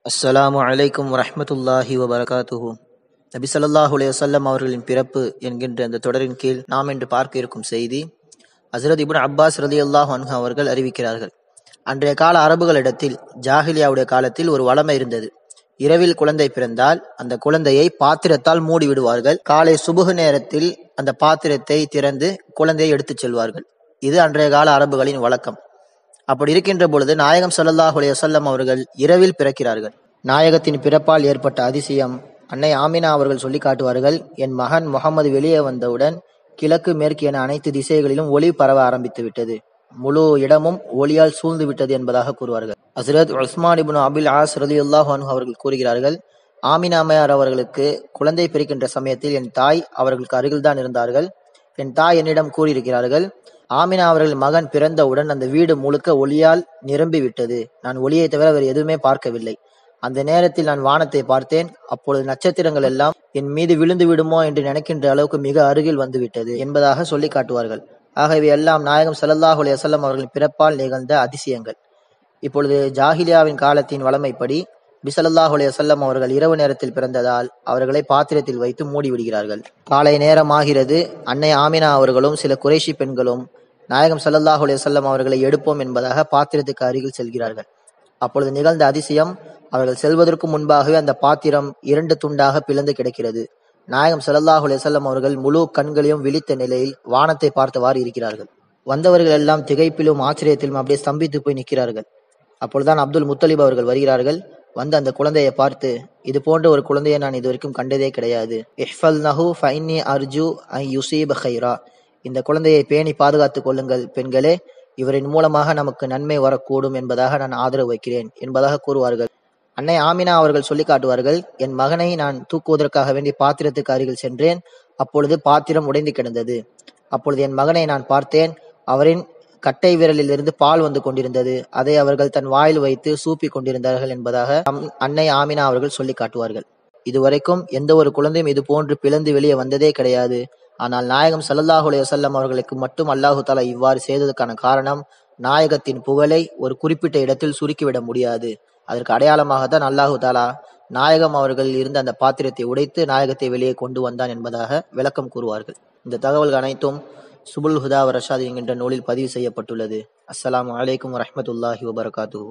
அஸ்ஸலாமு அலைக்கும் வரஹ்மத்துல்லாஹி வபரகாத்துஹு நபி ஸல்லல்லாஹு அலைஹி வஸல்லம் அவர்களின் பிறப்பு என்கின்ற அந்த தொடரின் கீழ் நாம் இன்று பார்க்க இருக்கும் செய்தி ஹஸ்ரத் இப்னு அப்பாஸ் ரலியல்லாஹு அன்ஹு அவர்கள் அறிவிக்கிறார்கள் அன்றைய கால அரபுகளிடத்தில் ஜாஹிலியாவுடைய காலத்தில் ஒரு வளமை இருந்தது இரவில் குழந்தை பிறந்தால் அந்த குழந்தையை பாத்திரத்தால் மூடி விடுவார்கள் காலை சுபுகு நேரத்தில் அந்த பாத்திரத்தை திறந்து குழந்தையை எடுத்துச் செல்வார்கள் இது அன்றைய கால அரபுகளின் வழக்கம் அப்படி இருக்கின்ற பொழுது நாயகம் ஸல்லல்லாஹு அலைஹி வஸல்லம் அவர்கள் இரவில் பிறக்கிறார்கள் நாயகத்தின் பிறப்பால் ஏற்பட்ட அதிசயம் அன்னை ஆமினா அவர்கள் சொல்லி காட்டுவார்கள் என் மகன் முகமது வெளியே வந்தவுடன் கிழக்கு மேற்கு என அனைத்து திசைகளிலும் ஒளி பரவ ஆரம்பித்து விட்டது முழு இடமும் ஒளியால் சூழ்ந்து விட்டது என்பதாக கூறுவார்கள் ஹஸ்ரத் உஸ்மான் இப்னு அபில் ஆஸ் ரலியல்லாஹு அன்ஹு அவர்கள் கூறுகிறார்கள் ஆமினா அம்மையார் அவர்களுக்கு குழந்தை பிறக்கின்ற சமயத்தில் என் தாய் அவர்களுக்கு அருகில்தான் இருந்தார்கள் என் தாய் என்னிடம் கூறியிருக்கிறார்கள் ஆமினா அவர்கள் மகன் பிறந்தவுடன் அந்த வீடு முழுக்க ஒளியால் நிரம்பி விட்டது நான் ஒளியை தவிர வேறு எதுவுமே பார்க்கவில்லை அந்த நேரத்தில் நான் வானத்தை பார்த்தேன் அப்பொழுது நட்சத்திரங்கள் எல்லாம் என் மீது விழுந்து விடுமோ என்று நினைக்கின்ற அளவுக்கு மிக அருகில் வந்து விட்டது என்பதாக சொல்லி காட்டுவார்கள் ஆகவே எல்லாம் நாயகம் ஸல்லல்லாஹு அலைஹி வஸல்லம் அவர்களின் பிறப்பால் நிகழ்ந்த அதிசயங்கள் இப்பொழுது ஜாஹிலியாவின் காலத்தின் வழமைப்படி பிசல்லாஹு அலைஹி வஸல்லம் அவர்கள் இரவு நேரத்தில் பிறந்ததால் அவர்களை பாத்திரத்தில் வைத்து மூடி விடுகிறார்கள் காலை நேரம் ஆகிறது அன்னை ஆமினா அவர்களும் சில குறைஷி பெண்களும் நாயகம் ஸல்லல்லாஹு அலைஹி வஸல்லம் அவர்களை எடுப்போம் என்பதாக பாத்திரத்துக்கு அருகில் செல்கிறார்கள் அப்பொழுது நிகழ்ந்த அதிசயம் அவர்கள் செல்வதற்கு முன்பாகவே அந்த பாத்திரம் இரண்டு துண்டாக பிளந்து கிடக்கிறது நாயகம் ஸல்லல்லாஹு அலைஹி வஸல்லம் அவர்கள் முழு கண்களையும் விழித்த நிலையில் வானத்தை பார்த்தவாறு இருக்கிறார்கள் வந்தவர்கள் எல்லாம் திகைப்பிலும் ஆச்சரியத்திலும் அப்படியே ஸ்தம்பித்து போய் நிற்கிறார்கள் அப்பொழுதுதான் அப்துல் முத்தலிப் அவர்கள் வருகிறார்கள் வந்து அந்த குழந்தையை பார்த்து இது போன்ற ஒரு குழந்தையை நான் இதுவரைக்கும் கண்டதே கிடையாது இஹ்ஃபல் நஹு ஃபைன்னி அர்ஜு ஐ யுசீப் ஹைரா இந்த குழந்தையை பேணி பாதுகாத்துக் கொள்ளுங்கள் பெண்களே இவரின் மூலமாக நமக்கு நன்மை வரக்கூடும் என்பதாக நான் ஆதரவு வைக்கிறேன் என்பதாக கூறுவார்கள் அன்னை ஆமினா அவர்கள் சொல்லி காட்டுவார்கள் என் மகனை நான் தூக்குவதற்காக வேண்டி பாத்திரத்துக்கு அருகில் சென்றேன் அப்பொழுது பாத்திரம் உடைந்து கிடந்தது அப்பொழுது என் மகனை நான் பார்த்தேன் அவரின் கட்டை விரலில் இருந்து பால் வந்து கொண்டிருந்தது அதை அவர்கள் தன் வாயில் வைத்து சூப்பி கொண்டிருந்தார்கள் என்பதாக அம்- அன்னை ஆமினா அவர்கள் சொல்லி காட்டுவார்கள் இதுவரைக்கும் எந்த ஒரு குழந்தையும் இது போன்று பிளந்து வெளியே வந்ததே கிடையாது ஆனால் நாயகம் ஸல்லல்லாஹு அலைஹி வஸல்லம் அவர்களுக்கு மட்டும் அல்லாஹு தாலா இவ்வாறு செய்ததற்கான காரணம் நாயகத்தின் புகழை ஒரு குறிப்பிட்ட இடத்தில் சுருக்கிவிட முடியாது அதற்கு அடையாளமாகத்தான் அல்லாஹு தாலா நாயகம் அவர்கள் இருந்த அந்த பாத்திரத்தை உடைத்து நாயகத்தை வெளியே கொண்டு வந்தான் என்பதாக விளக்கம் கூறுவார்கள் இந்த தகவல்கள் அனைத்தும் சுபுல் ஹுதா வ ரஷாத் என்கின்ற நூலில் பதிவு செய்யப்பட்டுள்ளது அஸ்ஸலாமு அலைக்கும் வரஹ்மத்துல்லாஹி வபரகாத்துஹு